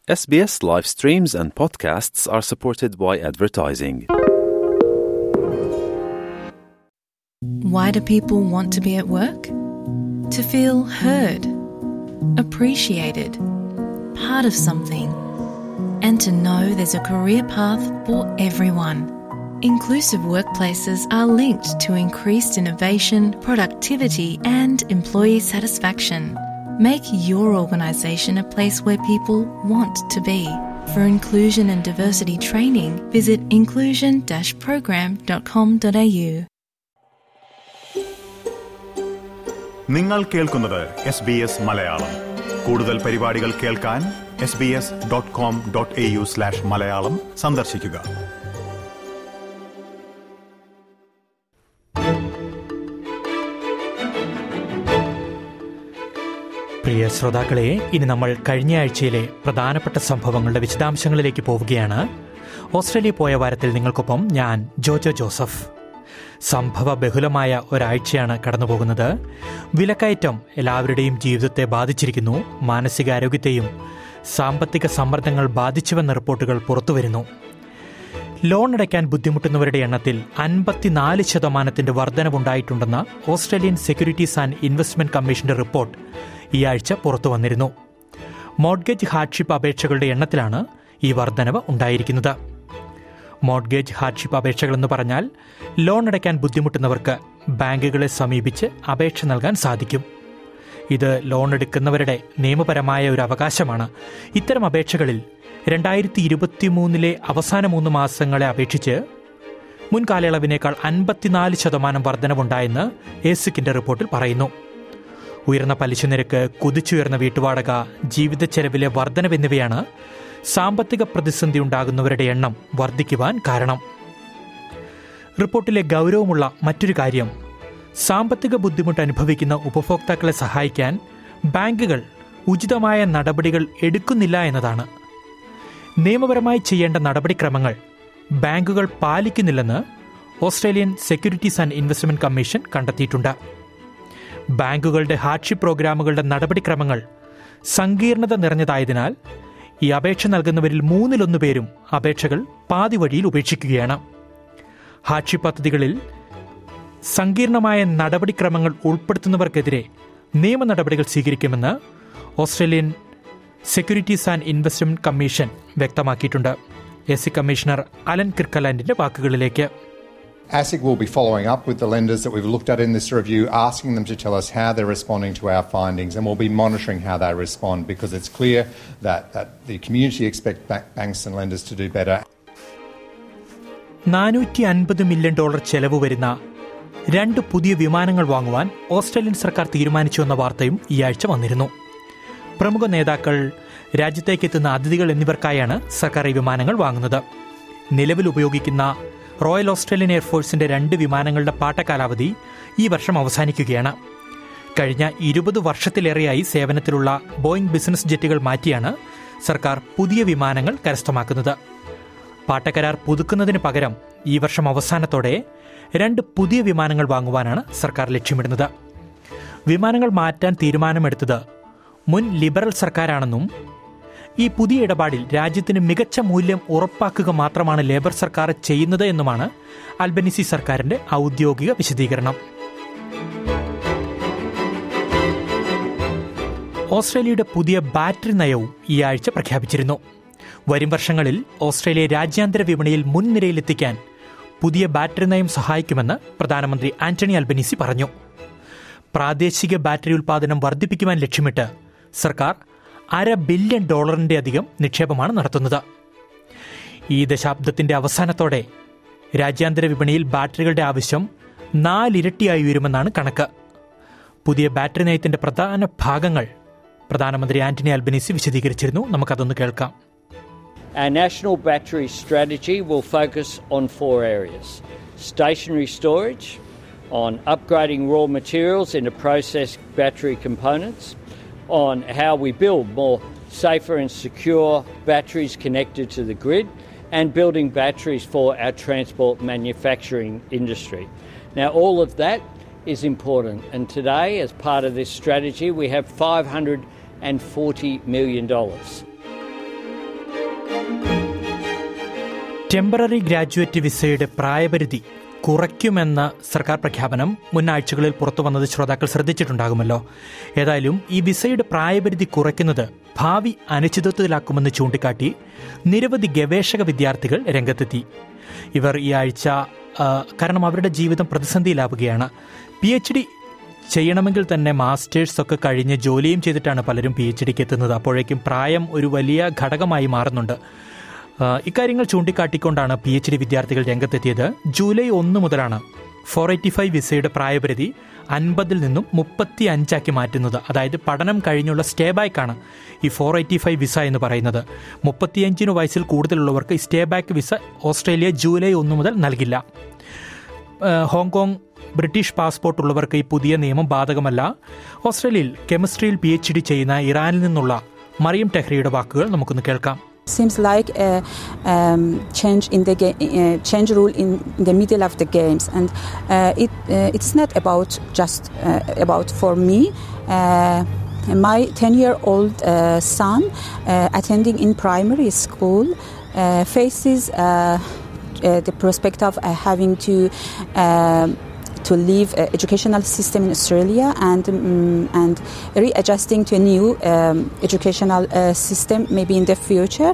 SBS live streams and podcasts are supported by advertising. Why do people want to be at work? To feel heard, appreciated, part of something, and to know there's a career path for everyone. Inclusive workplaces are linked to increased innovation, productivity, and employee satisfaction. Make your organisation a place where people want to be. For inclusion and diversity training, visit inclusion-program.com.au. നിങ്ങൾ കേൾക്കുന്നത് S B S Malayalam കൂടുതൽ പരിപാടികൾ കേൾക്കാൻ S B S dot com dot A U slash Malayalam സന്ദർശിക്കുക പ്രിയ ശ്രോതാക്കളെ ഇനി നമ്മൾ കഴിഞ്ഞ ആഴ്ചയിലെ പ്രധാനപ്പെട്ട സംഭവങ്ങളുടെ വിശദാംശങ്ങളിലേക്ക് പോവുകയാണ് ഓസ്ട്രേലിയ പോയ വാരത്തിൽ നിങ്ങൾക്കൊപ്പം ഞാൻ ജോജോ ജോസഫ് സംഭവ ബഹുലമായ ഒരാഴ്ചയാണ് കടന്നുപോകുന്നത് വിലക്കയറ്റം എല്ലാവരുടെയും ജീവിതത്തെ ബാധിച്ചിരിക്കുന്നു മാനസികാരോഗ്യത്തെയും സാമ്പത്തിക സമ്മർദ്ദങ്ങൾ ബാധിച്ചുവെന്ന റിപ്പോർട്ടുകൾ പുറത്തുവരുന്നു ലോൺ അടയ്ക്കാൻ ബുദ്ധിമുട്ടുന്നവരുടെ എണ്ണത്തിൽ അൻപത്തിനാല് ശതമാനത്തിന്റെ വർധനവുണ്ടായിട്ടുണ്ടെന്ന ഓസ്ട്രേലിയൻ സെക്യൂരിറ്റീസ് ആൻഡ് ഇൻവെസ്റ്റ്മെന്റ് കമ്മീഷന്റെ റിപ്പോർട്ട് ഈ ആഴ്ച പുറത്തു വന്നിരുന്നു മോഡ്ഗേജ് ഹാർഡ്ഷിപ്പ് അപേക്ഷകളുടെ എണ്ണത്തിലാണ് ഈ വർധനവ് ഉണ്ടായിരിക്കുന്നത് മോഡ്ഗേജ് ഹാർഡ്ഷിപ്പ് അപേക്ഷകൾ എന്ന് പറഞ്ഞാൽ ലോൺ അടയ്ക്കാൻ ബുദ്ധിമുട്ടുന്നവർക്ക് ബാങ്കുകളെ സമീപിച്ച് അപേക്ഷ നൽകാൻ സാധിക്കും ഇത് ലോൺ എടുക്കുന്നവരുടെ നിയമപരമായ ഒരു അവകാശമാണ് ഇത്തരം അപേക്ഷകളിൽ രണ്ടായിരത്തി ഇരുപത്തിമൂന്നിലെ അവസാന മൂന്ന് മാസങ്ങളെ അപേക്ഷിച്ച് മുൻ കാലയളവിനേക്കാൾ അൻപത്തിനാല് ശതമാനം വർധനവുണ്ടായെന്ന് ഏസിക്കിന്റെ റിപ്പോർട്ടിൽ പറയുന്നു ഉയർന്ന പലിശ നിരക്ക് കുതിച്ചുയർന്ന വീട്ടുവാടക ജീവിത ചെലവിലെ വർധനവ് എന്നിവയാണ് സാമ്പത്തിക പ്രതിസന്ധി ഉണ്ടാകുന്നവരുടെ എണ്ണം വർദ്ധിക്കുവാൻ കാരണം റിപ്പോർട്ടിലെ ഗൗരവമുള്ള മറ്റൊരു കാര്യം സാമ്പത്തിക ബുദ്ധിമുട്ട് അനുഭവിക്കുന്ന ഉപഭോക്താക്കളെ സഹായിക്കാൻ ബാങ്കുകൾ ഉചിതമായ നടപടികൾ എടുക്കുന്നില്ല എന്നതാണ് നിയമപരമായി ചെയ്യേണ്ട നടപടിക്രമങ്ങൾ ബാങ്കുകൾ പാലിക്കുന്നില്ലെന്ന് Australian securities and investment commission കണ്ടെത്തിയിട്ടുണ്ട് ബാങ്കുകളുടെ ഹാർഡ്ഷിപ്പ് പ്രോഗ്രാമുകളുടെ നടപടിക്രമങ്ങൾ സങ്കീർണത നിറഞ്ഞതായതിനാൽ ഈ അപേക്ഷ നൽകുന്നവരിൽ മൂന്നിലൊന്നു പേരും അപേക്ഷകൾ പാതി വഴിയിൽ ഉപേക്ഷിക്കുകയാണ് ഹാർഡ്ഷിപ്പ് പദ്ധതികളിൽ സങ്കീർണമായ നടപടിക്രമങ്ങൾ ഉൾപ്പെടുത്തുന്നവർക്കെതിരെ നിയമ നടപടികൾ സ്വീകരിക്കുമെന്ന് Australian securities and investment commission വ്യക്തമാക്കിയിട്ടുണ്ട് എസ് സി കമ്മീഷണർ അലൻ കിർക്കലാൻഡിന്റെ വാക്കുകളിലേക്ക് ASIC will be following up with the lenders that we've looked at in this review, asking them to tell us how they're responding to our findings, and we'll be monitoring how they respond because it's clear that, that the community expect ba- banks and lenders to do better. നാനൂറ്റി അൻപത് million dollar ചെലവ് വരുന്ന രണ്ട് പുതിയ വിമാനങ്ങൾ വാങ്ങുവാൻ Australian സർക്കാർ തീരുമാനിച്ചുവെന്ന വാർത്തയും ഈ ആഴ്ച വന്നിരുന്നു പ്രമുഖ നേതാക്കൾ രാജ്യത്തേക്ക് എത്തുന്ന അതിഥികൾ എന്നിവർക്കായാണ് സർക്കാർ ഈ വിമാനങ്ങൾ വാങ്ങുന്നത് നിലവിൽ ഉപയോഗിക്കുന്ന റോയൽ ഓസ്ട്രേലിയൻ എയർഫോഴ്സിന്റെ രണ്ട് വിമാനങ്ങളുടെ പാട്ടകാലാവധി ഈ വർഷം അവസാനിക്കുകയാണ് കഴിഞ്ഞ ഇരുപത് വർഷത്തിലേറെയായി സേവനത്തിലുള്ള ബോയിംഗ് ബിസിനസ് ജെറ്റുകൾ മാറ്റിയാണ് സർക്കാർ പുതിയ വിമാനങ്ങൾ കരസ്ഥമാക്കുന്നത് പാട്ടക്കരാർ പുതുക്കുന്നതിന് പകരം ഈ വർഷം അവസാനത്തോടെ രണ്ട് പുതിയ വിമാനങ്ങൾ വാങ്ങുവാനാണ് സർക്കാർ ലക്ഷ്യമിടുന്നത് വിമാനങ്ങൾ മാറ്റാൻ തീരുമാനമെടുത്തത് മുൻ ലിബറൽ സർക്കാരാണെന്നും ഈ പുതിയ ഇടപാടിൽ രാജ്യത്തിന് മികച്ച മൂല്യം ഉറപ്പാക്കുക മാത്രമാണ് ലേബർ സർക്കാർ ചെയ്യുന്നത് എന്നുമാണ് അൽബനിസി സർക്കാരിന്റെ ഔദ്യോഗിക വിശദീകരണം ഓസ്ട്രേലിയയുടെ പുതിയ ബാറ്ററി നയവും ഈ ആഴ്ച പ്രഖ്യാപിച്ചിരുന്നു വരും വർഷങ്ങളിൽ ഓസ്ട്രേലിയ രാജ്യാന്തര വിപണിയിൽ മുൻനിരയിലെത്തിക്കാൻ പുതിയ ബാറ്ററി നയം സഹായിക്കുമെന്ന് പ്രധാനമന്ത്രി ആന്റണി അൽബനീസി പറഞ്ഞു പ്രാദേശിക ബാറ്ററി ഉൽപ്പാദനം വർദ്ധിപ്പിക്കുവാൻ ലക്ഷ്യമിട്ട് സർക്കാർ അര ബില്യൺ ഡോളറിന്റെ അധികം നിക്ഷേപമാണ് നടത്തുന്നത് ഈ ദശാബ്ദത്തിന്റെ അവസാനത്തോടെ രാജ്യാന്തര വിപണിയിൽ ബാറ്ററികളുടെ ആവശ്യം നാലിരട്ടിയായി ഉയരുമെന്നാണ് കണക്ക് പുതിയ ബാറ്ററി നയത്തിന്റെ പ്രധാന ഭാഗങ്ങൾ പ്രധാനമന്ത്രി ആന്റണി അൽബനീസി വിശദീകരിച്ചിരുന്നു നമുക്കതൊന്ന് കേൾക്കാം Our national battery strategy will focus on four areas stationary storage, on upgrading raw materials into processed battery components, on how we build more safer and secure batteries connected to the grid, and building batteries for our transport manufacturing industry. Now, all of that is important, and today, as part of this strategy, we have $540 million. Temporary graduate വിസയുടെ പ്രായപരിധി കുറയ്ക്കുമെന്ന സർക്കാർ പ്രഖ്യാപനം മുൻ ആഴ്ചകളിൽ പുറത്തു വന്നത് ശ്രോതാക്കൾ ശ്രദ്ധിച്ചിട്ടുണ്ടാകുമല്ലോ ഏതായാലും ഈ വിസയുടെ പ്രായപരിധി കുറയ്ക്കുന്നത് ഭാവി അനിശ്ചിതത്വത്തിലാക്കുമെന്ന് ചൂണ്ടിക്കാട്ടി നിരവധി ഗവേഷക വിദ്യാർത്ഥികൾ രംഗത്തെത്തി ഇവർ ഈ ആഴ്ച ആ, കാരണം അവരുടെ ജീവിതം പ്രതിസന്ധിയിലാവുകയാണ് പി എച്ച് ഡി ചെയ്യണമെങ്കിൽ തന്നെ മാസ്റ്റേഴ്സ് ഒക്കെ കഴിഞ്ഞ് ജോലിയും ചെയ്തിട്ടാണ് പലരും പി എച്ച് ഡിക്ക് എത്തുന്നത് അപ്പോഴേക്കും പ്രായം ഒരു വലിയ ഘടകമായി മാറുന്നുണ്ട് ആ, ഇക്കാര്യങ്ങൾ ചൂണ്ടിക്കാട്ടിക്കൊണ്ടാണ് പി എച്ച് ഡി വിദ്യാർത്ഥികൾ രംഗത്തെത്തിയത് ജൂലൈ ഒന്ന് മുതലാണ് ഫോർ എയ്റ്റി ഫൈവ് വിസയുടെ പ്രായപരിധി അൻപതിൽ നിന്നും മുപ്പത്തി അഞ്ചാക്കി മാറ്റുന്നത് അതായത് പഠനം കഴിഞ്ഞുള്ള സ്റ്റേ ബാക്കാണ് ഈ ഫോർ എയ്റ്റി ഫൈവ് വിസ എന്ന് പറയുന്നത് മുപ്പത്തിയഞ്ചിന് വയസ്സിൽ കൂടുതലുള്ളവർക്ക് ഈ stay back visa Australia July ഒന്ന് മുതൽ നൽകില്ല ഏഹ് ഹോങ്കോങ് ബ്രിട്ടീഷ് പാസ്പോർട്ട് ഉള്ളവർക്ക് ഈ പുതിയ നിയമം ബാധകമല്ല ഓസ്ട്രേലിയയിൽ കെമിസ്ട്രിയിൽ പി എച്ച് ഡി ചെയ്യുന്ന ഇറാനിൽ നിന്നുള്ള മറിയം ടെഹ്രിയുടെ വാക്കുകൾ നമുക്കൊന്ന് കേൾക്കാം seems like a um, change in the ga- uh, change rule in the middle of the games and uh, it uh, it's not about just uh, about for me uh, my 10 year old uh, son uh, attending in primary school uh, faces uh, uh, the prospect of uh, having to um to leave uh, educational system in Australia and um, and readjusting to a new um, educational uh, system maybe in the future.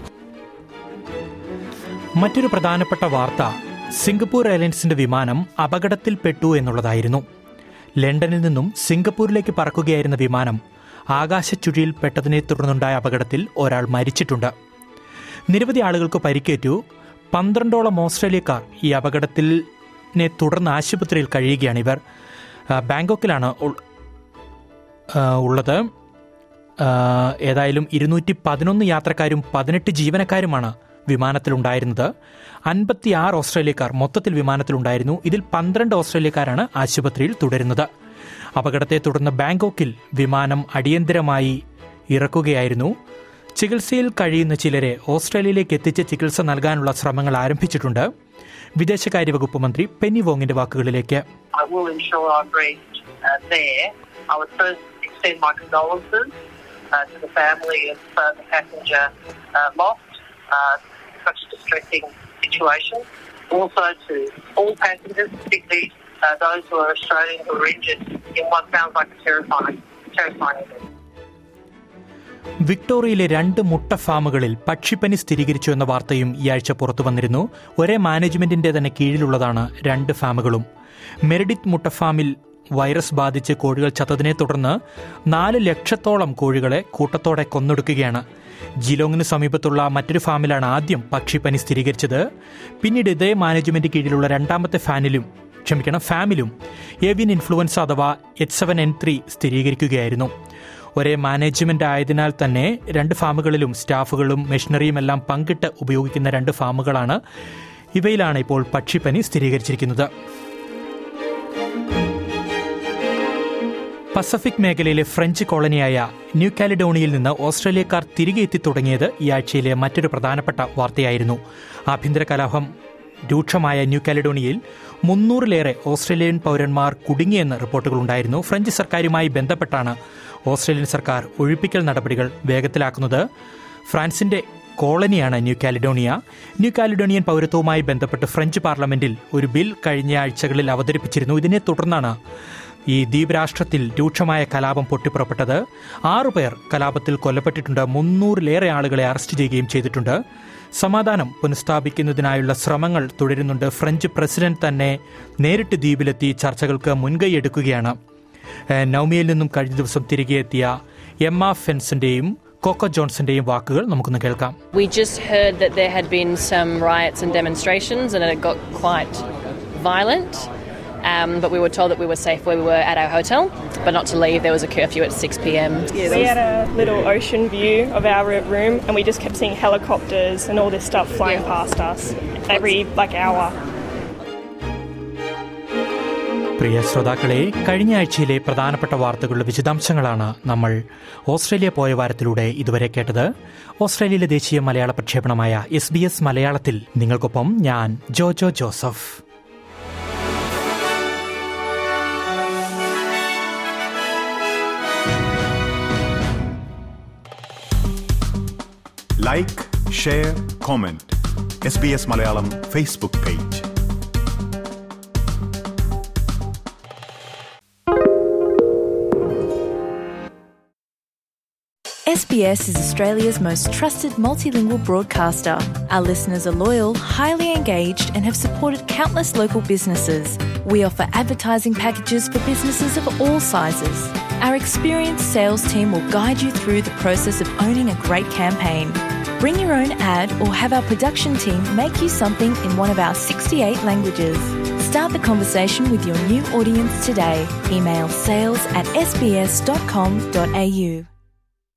മറ്റൊരു പ്രധാനപ്പെട്ട വാർത്ത Singapore എയർലൈൻസിന്റെ വിമാനം അപകടത്തിൽപ്പെട്ടു എന്നുള്ളതായിരുന്നു ലണ്ടനിൽ നിന്നും സിംഗപ്പൂരിലേക്ക് പറക്കുകയായിരുന്ന വിമാനം ആകാശച്ചുഴിയിൽപ്പെട്ടതിനെ തുടർന്നുണ്ടായ അപകടത്തിൽ ഒരാൾ മരിച്ചിട്ടുണ്ട് നിരവധി ആളുകൾക്ക് പരിക്കേറ്റു പന്ത്രണ്ടോളം ഓസ്ട്രേലിയക്കാർ ഈ അപകടത്തിനെ തുടർന്ന് ആശുപത്രിയിൽ കഴിയുകയാണ് ഇവർ ആ, ബാങ്കോക്കിലാണ് ഉൾ- ആ, ഉള്ളത് ആ, ഏതായാലും ഇരുന്നൂറ്റി പതിനൊന്ന് യാത്രക്കാരും പതിനെട്ട് ജീവനക്കാരുമാണ് വിമാനത്തിലുണ്ടായിരുന്നത് അൻപത്തിയാറ് ഓസ്ട്രേലിയക്കാർ മൊത്തത്തിൽ വിമാനത്തിലുണ്ടായിരുന്നു ഇതിൽ പന്ത്രണ്ട് ഓസ്ട്രേലിയക്കാരാണ് ആശുപത്രിയിൽ തുടരുന്നത് അപകടത്തെ തുടർന്ന് ബാങ്കോക്കിൽ വിമാനം അടിയന്തരമായി ഇറക്കുകയായിരുന്നു ചികിത്സയിൽ കഴിയുന്ന ചിലരെ ഓസ്ട്രേലിയയിലേക്ക് എത്തിച്ച് ചികിത്സ നൽകാനുള്ള ശ്രമങ്ങൾ ആരംഭിച്ചിട്ടുണ്ട് വിദേശകാര്യ വകുപ്പ് മന്ത്രി പെന്നി വോങ്ങിന്റെ വാക്കുകളിലേക്ക് I will ensure I'm briefed uh, there. I would first extend my condolences uh, to the family of uh, the passenger uh, lost. Uh, such a distressing situation. Also to all passengers, particularly uh, those who are Australian who are injured in what sounds like a terrifying, terrifying event. വിക്ടോറിയയിലെ രണ്ട് മുട്ട ഫാമുകളിൽ പക്ഷിപ്പനി സ്ഥിരീകരിച്ചു എന്ന വാർത്തയും ഈ ആഴ്ച പുറത്തു വന്നിരുന്നു ഒരേ മാനേജ്മെന്റിന്റെ തന്നെ കീഴിലുള്ളതാണ് രണ്ട് ഫാമുകളും മെറിഡിറ്റ് മുട്ട ഫാമിൽ വൈറസ് ബാധിച്ച് കോഴികൾ ചത്തതിനെ തുടർന്ന് നാല് ലക്ഷത്തോളം കോഴികളെ കൂട്ടത്തോടെ കൊന്നൊടുക്കുകയാണ് ജിലോങ്ങിന് സമീപത്തുള്ള മറ്റൊരു ഫാമിലാണ് ആദ്യം പക്ഷിപ്പനി സ്ഥിരീകരിച്ചത് പിന്നീട് ഇതേ മാനേജ്മെന്റ് കീഴിലുള്ള രണ്ടാമത്തെ ഫാനിലും ക്ഷമിക്കണം ഫാമിലും ഏവിയൻ ഇൻഫ്ലുവൻസ അഥവാ എച്ച് സെവൻ എൻ ത്രീ സ്ഥിരീകരിക്കുകയായിരുന്നു ഒരേ മാനേജ്മെന്റ് ആയതിനാൽ തന്നെ രണ്ട് ഫാമുകളിലും സ്റ്റാഫുകളും മെഷീനറിയും എല്ലാം പങ്കിട്ട് ഉപയോഗിക്കുന്ന രണ്ട് ഫാമുകളാണ് ഇവയിലാണ് ഇപ്പോൾ പക്ഷിപ്പനി സ്ഥിരീകരിച്ചിരിക്കുന്നത് പസഫിക് മേഖലയിലെ ഫ്രഞ്ച് കോളനിയായ ന്യൂ കാലിഡോണിയയിൽ നിന്ന് ഓസ്ട്രേലിയക്കാർ തിരികെ എത്തി തുടങ്ങിയത് ഈ ആഴ്ചയിലെ മറ്റൊരു പ്രധാനപ്പെട്ട വാർത്തയായിരുന്നു ആഭ്യന്തര കലാപം രൂക്ഷമായ ന്യൂ കാലിഡോണിയയിൽ മുന്നൂറിലേറെ ഓസ്ട്രേലിയൻ പൗരന്മാർ കുടുങ്ങിയെന്ന് റിപ്പോർട്ടുകളുണ്ടായിരുന്നു ഫ്രഞ്ച് സർക്കാരുമായി ബന്ധപ്പെട്ടാണ് ഓസ്ട്രേലിയൻ സർക്കാർ ഒഴിപ്പിക്കൽ നടപടികൾ വേഗത്തിലാക്കുന്നത് ഫ്രാൻസിന്റെ കോളനിയാണ് ന്യൂ കാലിഡോണിയ ന്യൂ കാലിഡോണിയൻ പൗരത്വവുമായി ബന്ധപ്പെട്ട് ഫ്രഞ്ച് പാർലമെന്റിൽ ഒരു ബിൽ കഴിഞ്ഞ ആഴ്ചകളിൽ അവതരിപ്പിച്ചിരുന്നു ഇതിനെ തുടർന്നാണ് ഈ ദ്വീപ് രാഷ്ട്രത്തിൽ രൂക്ഷമായ കലാപം പൊട്ടിപ്പുറപ്പെട്ടത് ആറുപേർ കലാപത്തിൽ കൊല്ലപ്പെട്ടിട്ടുണ്ട് മുന്നൂറിലേറെ ആളുകളെ അറസ്റ്റ് ചെയ്യുകയും ചെയ്തിട്ടുണ്ട് സമാധാനം പുനഃസ്ഥാപിക്കുന്നതിനായുള്ള ശ്രമങ്ങൾ തുടരുന്നുണ്ട് ഫ്രഞ്ച് പ്രസിഡന്റ് തന്നെ നേരിട്ട് ദ്വീപിലെത്തി ചർച്ചകൾക്ക് മുൻകൈയെടുക്കുകയാണ് ഏഹ് നൗമിയയിൽ നിന്നും കഴിഞ്ഞ ദിവസം തിരികെ എത്തിയ എമ്മ ഫെൻസിന്റെയും കോക്കോ ജോൺസന്റെയും വാക്കുകൾ നമുക്കൊന്ന് കേൾക്കാം We just heard that there had been some riots and demonstrations and it got quite violent. Um, but we were told that we were safe where we were at our hotel, but not to leave. There was a curfew at 6 pm. we had a little ocean view of our room and we just kept seeing helicopters and all this stuff flying Yeah. past us every like hour. പ്രിയ ശ്രോതാക്കളെ കഴിഞ്ഞ ആഴ്ചയിലെ പ്രധാനപ്പെട്ട വാർത്തകളുടെ വിശദാംശങ്ങളാണ് നമ്മൾ Australia പോയ വാരത്തിലൂടെ ഇതുവരെ കേട്ടത് ഓസ്ട്രേലിയയിലെ ദേശീയ മലയാള പ്രക്ഷേപണമായ എസ് ബി എസ് മലയാളത്തിൽ നിങ്ങൾക്കൊപ്പം ഞാൻ Jojo Joseph like share comment S B S Malayalam Facebook page SBS is Australia's most trusted multilingual broadcaster. Our listeners are loyal, highly engaged, and have supported countless local businesses. We offer advertising packages for businesses of all sizes. Our experienced sales team will guide you through the process of owning a great campaign. Bring your own ad or have our production team make you something in one of our 68 languages. Start the conversation with your new audience today. Email sales at sbs.com.au.